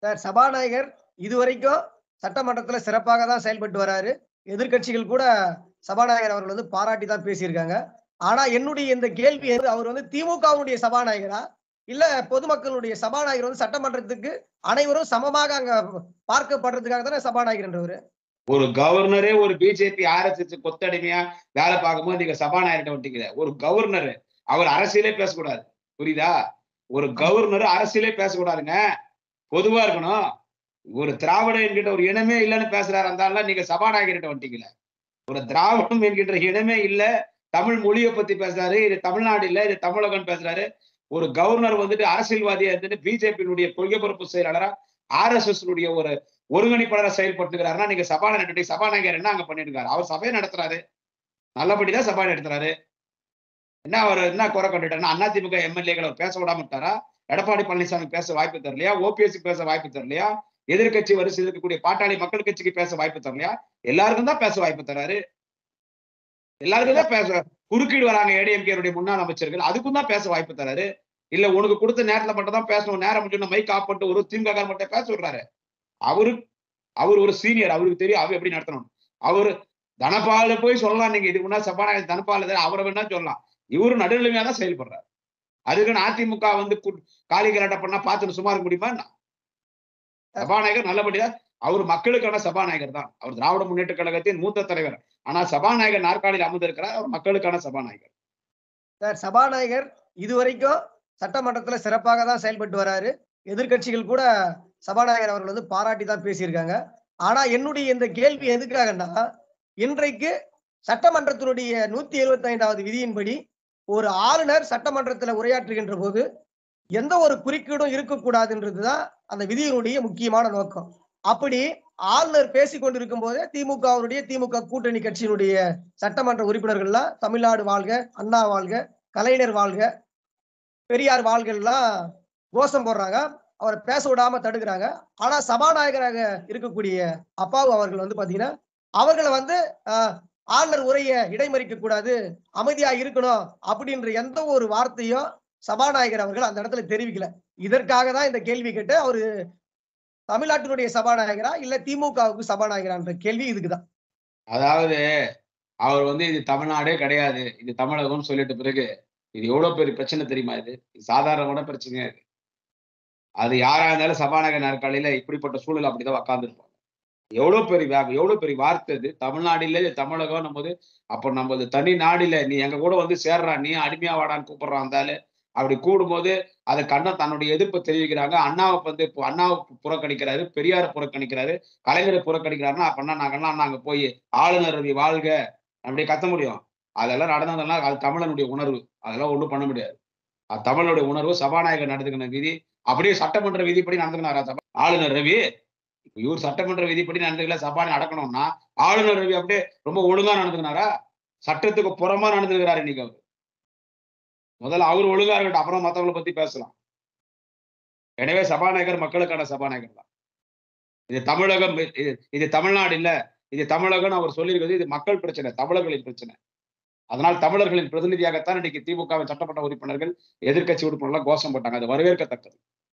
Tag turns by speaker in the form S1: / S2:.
S1: sir சபாநாயகர் இதுவரைக்கும் சட்டமன்றத்துல சிறப்பாக தான் செயல்பட்டு வராரு எதிர்க்கட்சிகள் கூட சபாநாயகர் அவர்கள் வந்து பாராட்டி தான் பேசியிருக்காங்க ஆனா என்னுடைய இந்த கேள்வி வந்து அவர் வந்து திமுகவுடைய சபாநாயகரா இல்ல பொதுமக்களுடைய சபாநாயகர் வந்து சட்டமன்றத்துக்கு அனைவரும் சமமாக அங்க பார்க்கப்படுறதுக்காக தானே சபாநாயகர் என்றவர்
S2: ஒரு கவர்னரே ஒரு பிஜேபி ஆர்எஸ்எஸ் கொத்தடிமையா வேலை பார்க்கும்போது நீங்க சபாநாயகர்கிட்ட விட்டீங்க ஒரு கவர்னர் அவர் அரசியலே பேசக்கூடாது புரியுதா ஒரு கவர்னர் அரசியலே பேசக்கூடாதுங்க பொதுவா இருக்கணும் ஒரு திராவிடம் என்கிட்ட ஒரு இனமே இல்லைன்னு பேசுறாரு அந்த நீங்க சபாநாயகர்கிட்ட வந்துட்டீங்களே ஒரு திராவிடம் என்கின்ற இனமே இல்ல தமிழ் மொழியை பத்தி பேசுறாரு இது தமிழ்நாடு இல்ல இது தமிழகம் பேசுறாரு ஒரு கவர்னர் வந்துட்டு அரசியல்வாதியா இருந்துட்டு பிஜேபியினுடைய கொள்கை பொறுப்பு செயலாளரா ஆர்எஸ்எஸ் ஒரு ஒருங்கிணைப்பாளராக செயல்பட்டுக்கிறாருன்னா நீங்க சபாநாயகர் சபாநாயகர் என்ன அங்க பண்ணிட்டு இருக்காரு அவர் சபையை நடத்துறாரு நல்லபடிதான் சபை நடத்துறாரு என்ன அவர் என்ன குறை கண்டுட்டாருன்னா அதிமுக எம்எல்ஏக்களை அவர் பேச விடாம விட்டாரா எடப்பாடி பழனிசாமி பேச வாய்ப்பு தரலையா ஓபிஎஸ்சி பேச வாய்ப்பு தரலையா எதிர்க்கட்சி வரிசை இருக்கக்கூடிய பாட்டாளி மக்கள் கட்சிக்கு பேச வாய்ப்பு தரலையா எல்லாருக்கும் தான் பேச வாய்ப்பு தராரு எல்லாருக்கும் தான் பேச குறுக்கீடு வராங்க ஏடிஎம்கே முன்னாள் அமைச்சர்கள் அதுக்கும் தான் பேச வாய்ப்பு தராரு இல்ல உனக்கு கொடுத்த நேரத்துல மட்டும் தான் பேசணும் நேரம் மட்டும் மைக் ஆஃப் பண்ணிட்டு ஒரு திமுக மட்டும் பேச விடுறாரு அவரு அவர் ஒரு சீனியர் அவருக்கு தெரியும் அவர் எப்படி நடத்தணும் அவரு தனபால போய் சொல்லலாம் நீங்க இதுக்கு முன்னாடி சபாநாயகர் தனபால அவரை வேணா சொல்லலாம் இவரு நடுநிலைமையா தான் செயல்படுறாரு அதுக்குன்னு அதிமுக வந்து காலி கலாட்டம் பண்ணா பார்த்துட்டு சும்மா இருக்க முடியுமா சபாநாயகர் நல்லபடியா அவர் மக்களுக்கான சபாநாயகர் தான் அவர் திராவிட முன்னேற்ற கழகத்தின் மூத்த தலைவர் ஆனா சபாநாயகர் நாற்காலியில் அமர்ந்திருக்கிறார் அவர் மக்களுக்கான சபாநாயகர்
S1: சார் சபாநாயகர் இதுவரைக்கும் சட்டமன்றத்துல சிறப்பாக தான் செயல்பட்டு வராரு எதிர்க்கட்சிகள் கூட சபாநாயகர் அவர்கள் வந்து பாராட்டி தான் பேசியிருக்காங்க ஆனா என்னுடைய இந்த கேள்வி எதுக்காகன்னா இன்றைக்கு சட்டமன்றத்தினுடைய நூத்தி எழுபத்தி ஐந்தாவது விதியின்படி ஒரு ஆளுநர் சட்டமன்றத்துல உரையாற்றுகின்ற போது எந்த ஒரு குறுக்கீடும் இருக்கக்கூடாதுன்றதுதான் அந்த விதியினுடைய முக்கியமான நோக்கம் அப்படி ஆளுநர் பேசி கொண்டிருக்கும் போதே திமுகவுடைய திமுக கூட்டணி கட்சியினுடைய சட்டமன்ற உறுப்பினர்கள்லாம் தமிழ்நாடு வாழ்க அண்ணா வாழ்க கலைஞர் வாழ்க பெரியார் வாழ்கெல்லாம் கோஷம் போடுறாங்க அவரை பேச விடாம தடுக்கிறாங்க ஆனா சபாநாயகராக இருக்கக்கூடிய அப்பாவு அவர்கள் வந்து பாத்தீங்கன்னா அவர்களை வந்து ஆளுநர் உரைய இடைமறிக்க கூடாது அமைதியா இருக்கணும் அப்படின்ற எந்த ஒரு வார்த்தையும் சபாநாயகர் அவர்கள் அந்த இடத்துல தெரிவிக்கல இதற்காக தான் இந்த கேள்வி கேட்டு அவரு தமிழ்நாட்டினுடைய சபாநாயகரா இல்ல திமுகவுக்கு சபாநாயகரான்ற கேள்வி இதுக்குதான்
S2: அதாவது அவர் வந்து இது தமிழ்நாடே கிடையாது இது தமிழகம்னு சொல்லிட்ட பிறகு இது எவ்வளவு பெரிய பிரச்சனை தெரியுமா இது சாதாரணமான பிரச்சனையா இருக்கு அது யாரா இருந்தாலும் சபாநாயகர் நாற்காலியில இப்படிப்பட்ட சூழல் அப்படிதான் உக்காந்துருப்பாங்க எவ்வளவு பெரிய எவ்வளவு பெரிய வார்த்தை இது தமிழ்நாடுல இது தமிழகம் போது அப்ப நம்ம தனி நாடுல நீ எங்க கூட வந்து சேர்றா நீ அடிமையா வாடான்னு கூப்பிடுறான் இருந்தாலும் அப்படி கூடும்போது அதை கண்ண தன்னுடைய எதிர்ப்பு தெரிவிக்கிறாங்க அண்ணாவை வந்து அண்ணாவை புறக்கணிக்கிறாரு பெரியாரை புறக்கணிக்கிறாரு கலைஞரை புறக்கணிக்கிறாருன்னா அப்படின்னா நாங்கெல்லாம் நாங்க போய் ஆளுநர் வாழ்க அப்படியே கத்த முடியும் அதெல்லாம் நடந்ததெல்லாம் அது தமிழனுடைய உணர்வு அதெல்லாம் ஒன்றும் பண்ண முடியாது அது தமிழனுடைய உணர்வு சபாநாயகர் நடந்துக்கின விதி அப்படியே சட்டமன்ற விதிப்படி நடந்துக்கினாரா சபா ஆளுநர் ரவி இவர் சட்டமன்ற விதிப்படி நடந்துக்கல சபா நடக்கணும்னா ஆளுநர் ரவி அப்படியே ரொம்ப ஒழுங்கா நடந்துக்கினாரா சட்டத்துக்கு புறமா நடந்துக்கிறாரு இன்னைக்கு அவர் முதல்ல அவர் ஒழுங்கா இருக்கட்டும் அப்புறம் மத்தவங்களை பத்தி பேசலாம் எனவே சபாநாயகர் மக்களுக்கான சபாநாயகர் தான் இது தமிழகம் இது தமிழ்நாடு இல்ல இது தமிழகம் அவர் சொல்லியிருக்கிறது இது மக்கள் பிரச்சனை தமிழர்களின் பிரச்சனை அதனால் தமிழர்களின் பிரதிநிதியாகத்தான் இன்னைக்கு திமுகவின் சட்டமன்ற உறுப்பினர்கள் எதிர்கட்சி உறுப்பினர்கள் கோஷம் போட்டாங்க அது வரவேற்கத்தக்கது